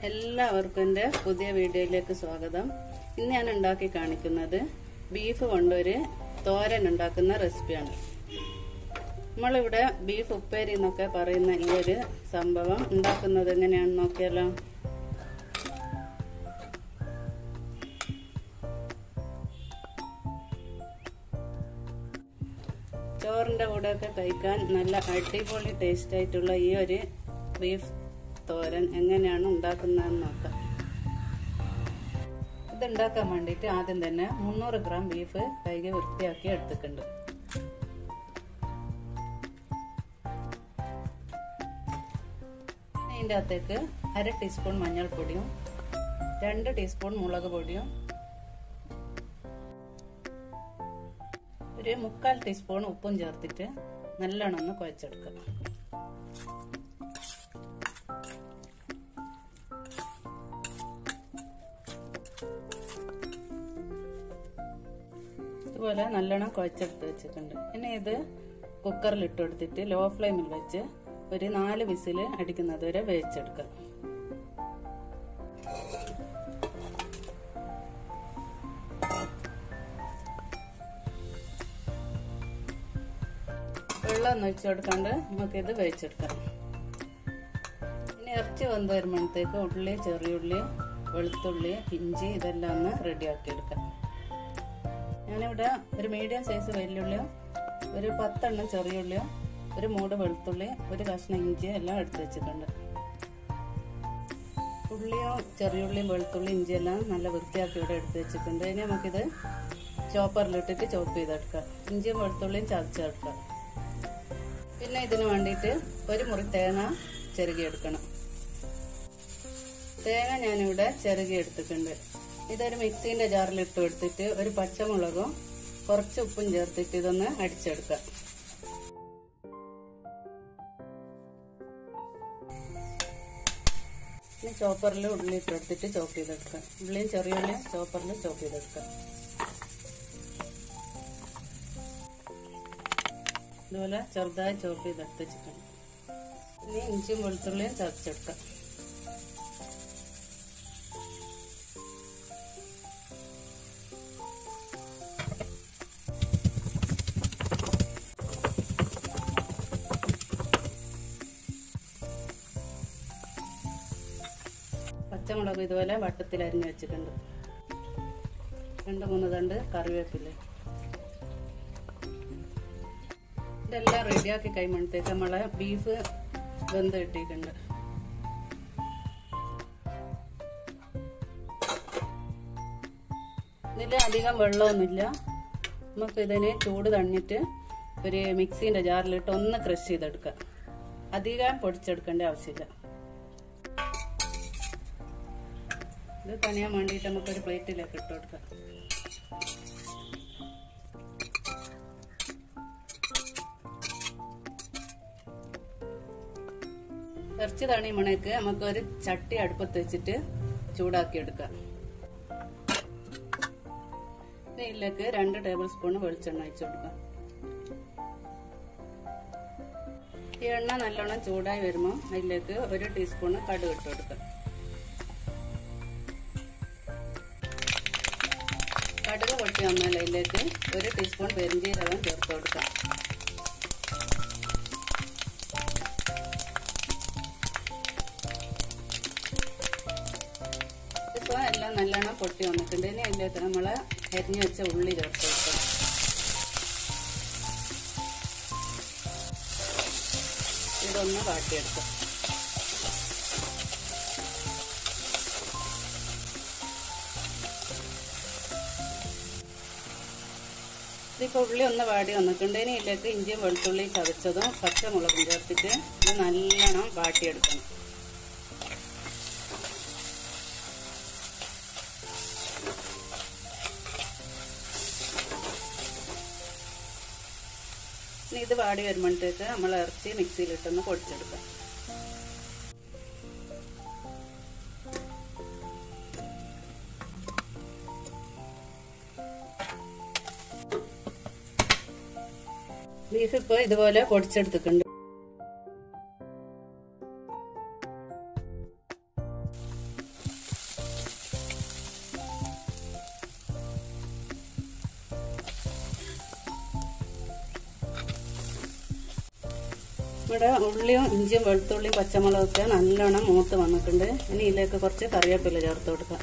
എല്ലാവർക്കും എൻ്റെ പുതിയ വീഡിയോയിലേക്ക് സ്വാഗതം ഇന്ന് ഞാൻ ഉണ്ടാക്കി കാണിക്കുന്നത് ബീഫ് കൊണ്ടൊരു തോരൻ ഉണ്ടാക്കുന്ന റെസിപ്പിയാണ് നമ്മളിവിടെ ബീഫ് ഉപ്പേരി എന്നൊക്കെ പറയുന്ന ഈ ഒരു സംഭവം ഉണ്ടാക്കുന്നത് എങ്ങനെയാണെന്ന് നോക്കിയാലോ ചോറിൻ്റെ കൂടെയൊക്കെ കഴിക്കാൻ നല്ല അടിപൊളി ടേസ്റ്റ് ആയിട്ടുള്ള ഈ ഒരു ബീഫ് തോരൻ എങ്ങനെയാണ് ഉണ്ടാക്കുന്നതെന്ന് നോക്കാം ഇത് ഉണ്ടാക്കാൻ വേണ്ടിയിട്ട് ആദ്യം തന്നെ മുന്നൂറ് ഗ്രാം ബീഫ് കൈകി വൃത്തിയാക്കി എടുത്തിട്ടുണ്ട് അതിൻ്റെ അകത്തേക്ക് അര ടീസ്പൂൺ മഞ്ഞൾപ്പൊടിയും രണ്ട് ടീസ്പൂൺ മുളക് പൊടിയും ഒരു മുക്കാൽ ടീസ്പൂൺ ഉപ്പും ചേർത്തിട്ട് നല്ലോണം ഒന്ന് കുഴച്ചെടുക്കുക ഇതുപോലെ നല്ലോണം കുഴച്ചെടുത്ത് വെച്ചിട്ടുണ്ട് ഇനി ഇത് കുക്കറിൽ ഇട്ട് കൊടുത്തിട്ട് ലോ ഫ്ലെയിമിൽ വെച്ച് ഒരു നാല് വിസിൽ അടിക്കുന്നത് വരെ വേവിച്ചെടുക്കുക വെള്ളം ഒന്നും ഒഴിച്ചു കൊടുക്കാണ്ട് നമുക്കിത് വേവിച്ചെടുക്കാം ഇനി ഇറച്ചി വന്ന് വരുമ്പോഴത്തേക്ക് ഉള്ളി ചെറിയുള്ളി വെളുത്തുള്ളി ഇഞ്ചി ഇതെല്ലാം ഒന്ന് റെഡിയാക്കി എടുക്കാം ഞാനിവിടെ ഒരു മീഡിയം സൈസ് വെല്ലുള്ളിയും ഒരു പത്തെണ്ണം ചെറിയുള്ളിയും ഒരു മൂട് വെളുത്തുള്ളി ഒരു കഷ്ണം ഇഞ്ചി എല്ലാം എടുത്തു വെച്ചിട്ടുണ്ട് ഉള്ളിയും ചെറിയുള്ളിയും വെളുത്തുള്ളി ഇഞ്ചി എല്ലാം നല്ല വൃത്തിയാക്കി ഇവിടെ എടുത്തു വെച്ചിട്ടുണ്ട് ഇനി നമുക്കിത് ചോപ്പറിലിട്ടിട്ട് ചോപ്പ് ചെയ്തെടുക്കാം ഇഞ്ചിയും വെളുത്തുള്ളിയും ചതച്ചെടുക്കാം പിന്നെ ഇതിന് വേണ്ടിയിട്ട് ഒരു മുറി തേങ്ങ ചെറുകിയെടുക്കണം തേങ്ങ ഞാനിവിടെ ചെറുകി എടുത്തിട്ടുണ്ട് ഇതൊരു മിക്സീൻ്റെ ജാറിൽ ഇട്ട് എടുത്തിട്ട് ഒരു പച്ചമുളകും കുറച്ച് ഉപ്പും ചേർത്തിട്ട് ഇതൊന്ന് അടിച്ചെടുക്കാം ഇനി ചോപ്പറിൽ ഉള്ളി ഇട്ട് എടുത്തിട്ട് ചോപ്പ് ചെയ്തെടുക്കാം ഉള്ളിയും ചെറിയ ഉള്ളിയും ചോപ്പറിൽ ചോപ്പ് ചെയ്തെടുക്കാം ഇതുപോലെ ചെറുതായി ചോപ്പ് ചെയ്തെടുത്ത് വെച്ചിട്ടുണ്ട് ഇനി ഇഞ്ചിയും വെളുത്തുള്ളിയും ചതച്ചെടുക്കാം പച്ചമുളക് ഇതുപോലെ വട്ടത്തിൽ അരിഞ്ഞു വെച്ചിട്ടുണ്ട് രണ്ട് മൂന്ന് തണ്ട് കറിവേപ്പില ഇതെല്ലാം റെഡിയാക്കി കഴിയുമ്പോഴത്തേക്ക് നമ്മളെ ബീഫ് വെന്ത് കിട്ടിയിട്ടുണ്ട് ഇതിൽ അധികം വെള്ളമൊന്നുമില്ല നമുക്ക് ഇതിന് ചൂട് തണിഞ്ഞിട്ട് ഒരു മിക്സീൻ്റെ ജാറിലിട്ട് ഒന്ന് ക്രഷ് ചെയ്തെടുക്കാം അധികം പൊടിച്ചെടുക്കേണ്ട ആവശ്യമില്ല ഇത് പണിയാൻ വേണ്ടിയിട്ട് നമുക്കൊരു പ്ലേറ്റിലേക്ക് ഇട്ട് കൊടുക്കാം ഇറച്ചി തണി മണക്ക് നമുക്ക് ഒരു ചട്ടി അടുപ്പത്ത് വെച്ചിട്ട് ചൂടാക്കി എടുക്കാം ഇതിലേക്ക് രണ്ട് ടേബിൾ സ്പൂൺ വെളിച്ചെണ്ണ ഒഴിച്ചു കൊടുക്കാം ഈ എണ്ണ നല്ലോണം ചൂടായി വരുമ്പോൾ അതിലേക്ക് ഒരു ടീസ്പൂൺ കടുക് ഇട്ട് കൊടുക്കാം കടുക് പൊട്ടി വന്നാൽ അതിലേക്ക് ഒരു ടീസ്പൂൺ പെരിഞ്ചീരകം ചേർത്ത് കൊടുക്കാം ഇപ്പോൾ എല്ലാം നല്ലോണം പൊട്ടി വന്നിട്ടുണ്ട് ഇനി അതിലേക്ക് നമ്മൾ അരിഞ്ഞു വെച്ച ഉള്ളി ചേർത്ത് കൊടുക്കാം ഇതൊന്ന് വാട്ടിയെടുക്കാം ഇതിപ്പോൾ ഉള്ളി ഒന്ന് വാടി വന്നിട്ടുണ്ട് ഇനി ഇതിലേക്ക് ഇഞ്ചിയും വെളുത്തുള്ളിയും ചതച്ചതും പച്ചമുളകും ചേർത്തിട്ട് ഇത് നല്ലോണം വാട്ടിയെടുക്കണം ഇനി ഇത് വാടി വരുമ്പോഴത്തേക്ക് നമ്മൾ ഇറച്ചി മിക്സിയിലിട്ടൊന്ന് പൊടിച്ചെടുക്കാം ബീഫ് ഇപ്പോൾ ഇതുപോലെ പൊടിച്ചെടുത്തിട്ടുണ്ട് ഇവിടെ ഉള്ളിയും ഇഞ്ചിയും വെളുത്തുള്ളിയും പച്ചമുളകൊക്കെ നല്ലോണം മൂത്ത് വന്നിട്ടുണ്ട് ഇനി ഇതിലേക്ക് കുറച്ച് കറിവേപ്പില ചേർത്ത് കൊടുക്കാം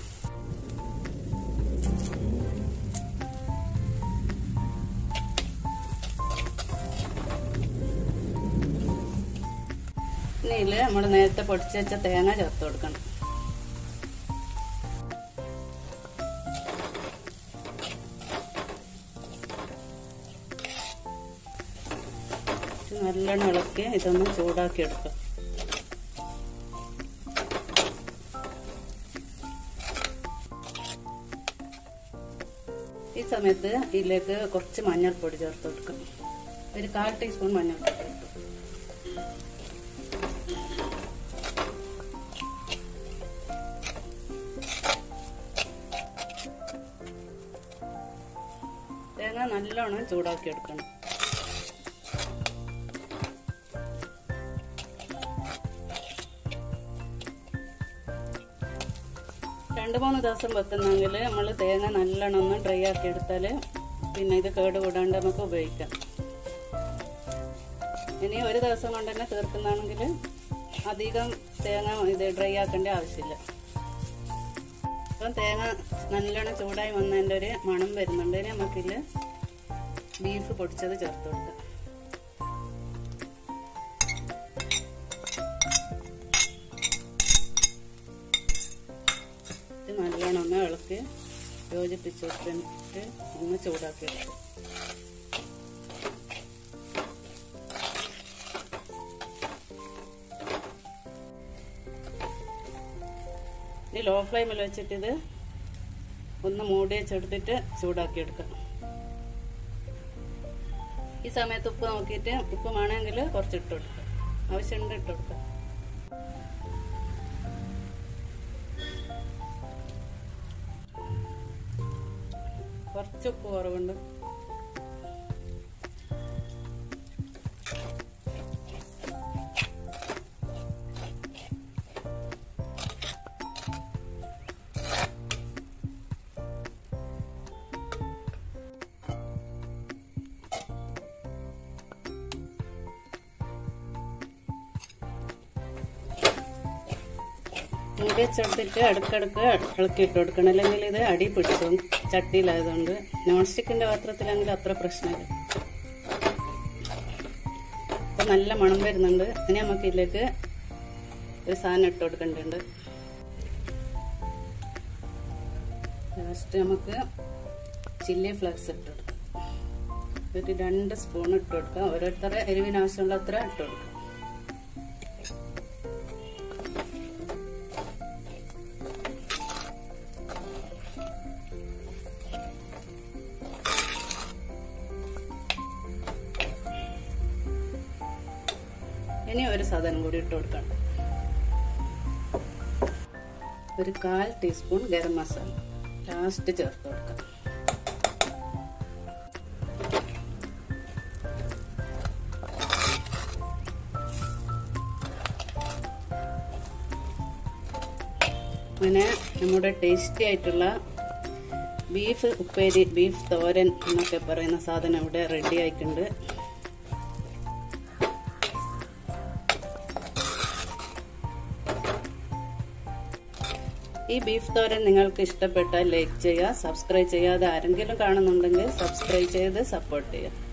ഇനി ഇതിൽ നമ്മൾ നേരത്തെ പൊടിച്ച് വെച്ച തേങ്ങ ചേർത്ത് കൊടുക്കണം നല്ലോണം ഇളക്കി ഇതൊന്ന് ചൂടാക്കി എടുക്കാം ഈ സമയത്ത് ഇതിലേക്ക് കുറച്ച് മഞ്ഞൾപ്പൊടി ചേർത്ത് കൊടുക്കാം ഒരു കാൽ ടീസ്പൂൺ മഞ്ഞൾപ്പൊടി തേങ്ങ നല്ലോണം ചൂടാക്കി എടുക്കണം രണ്ട് മൂന്ന് ദിവസം വെക്കുന്നെങ്കിൽ നമ്മൾ തേങ്ങ നല്ലോണം ഒന്ന് ഡ്രൈ ആക്കി എടുത്താൽ പിന്നെ ഇത് കേട് കൂടാണ്ട് നമുക്ക് ഉപയോഗിക്കാം ഇനി ഒരു ദിവസം കൊണ്ട് തന്നെ തീർക്കുന്നതാണെങ്കിൽ അധികം തേങ്ങ ഇത് ഡ്രൈ ആക്കേണ്ട ആവശ്യമില്ല അപ്പം തേങ്ങ നല്ലോണം ചൂടായി വന്നതിൻ്റെ ഒരു മണം വരുന്നുണ്ട് ഇനി നമുക്കിതിൽ ബീഫ് പൊടിച്ചത് ചേർത്ത് കൊടുക്കാം ഇത് നല്ലോണം ഒന്ന് ഇളക്കി യോജിപ്പിച്ച് വെച്ചിട്ട് ഒന്ന് ചൂടാക്കി എടുക്കും ഇനി ലോ ഫ്ലെയിമിൽ വെച്ചിട്ട് ഇത് ഒന്ന് മൂടി വെച്ചെടുത്തിട്ട് ചൂടാക്കി എടുക്കാം ഈ സമയത്ത് ഉപ്പ് നോക്കിയിട്ട് ഉപ്പ് വേണമെങ്കിൽ കുറച്ച് ഇട്ട് കൊടുക്കാം ആവശ്യമുണ്ട് ഇട്ട് കൊടുക്കാം കുറച്ച് ഉപ്പ് കുറവുണ്ട് മൂടി വെച്ചെടുത്തിട്ട് അടുക്കടുക്ക് ഇളക്കിയിട്ട് കൊടുക്കണം അല്ലെങ്കിൽ ഇത് അടി പിടിക്കും ചട്ടിയിലായതുകൊണ്ട് നോൺ സ്റ്റിക്കിന്റെ പാത്രത്തിലാണെങ്കിൽ അത്ര പ്രശ്നമില്ല അപ്പൊ നല്ല മണം വരുന്നുണ്ട് ഇനി നമുക്ക് ഇതിലേക്ക് ഒരു സാധനം ഇട്ട് കൊടുക്കേണ്ടതുണ്ട് ലാസ്റ്റ് നമുക്ക് ചില്ലി ഫ്ലക്സ് ഇട്ട് കൊടുക്കാം ഒരു രണ്ട് സ്പൂൺ ഇട്ട് കൊടുക്കാം ഓരോരുത്തരെ എരിവിന് ആവശ്യമുള്ള അത്ര ഇട്ട് കൊടുക്കാം ഇനി ഒരു സാധനം കൂടി ഇട്ട് കൊടുക്കണം ഒരു കാൽ ടീസ്പൂൺ ഗരം മസാല ലാസ്റ്റ് ചേർത്ത് കൊടുക്കാം അങ്ങനെ നമ്മുടെ ടേസ്റ്റി ആയിട്ടുള്ള ബീഫ് ഉപ്പേരി ബീഫ് തോരൻ എന്നൊക്കെ പറയുന്ന സാധനം ഇവിടെ റെഡി ആയിട്ടുണ്ട് ഈ ബീഫ് തോരൻ നിങ്ങൾക്ക് ഇഷ്ടപ്പെട്ടാൽ ലൈക്ക് ചെയ്യുക സബ്സ്ക്രൈബ് ചെയ്യാതെ ആരെങ്കിലും കാണുന്നുണ്ടെങ്കിൽ സബ്സ്ക്രൈബ് ചെയ്ത് സപ്പോർട്ട് ചെയ്യുക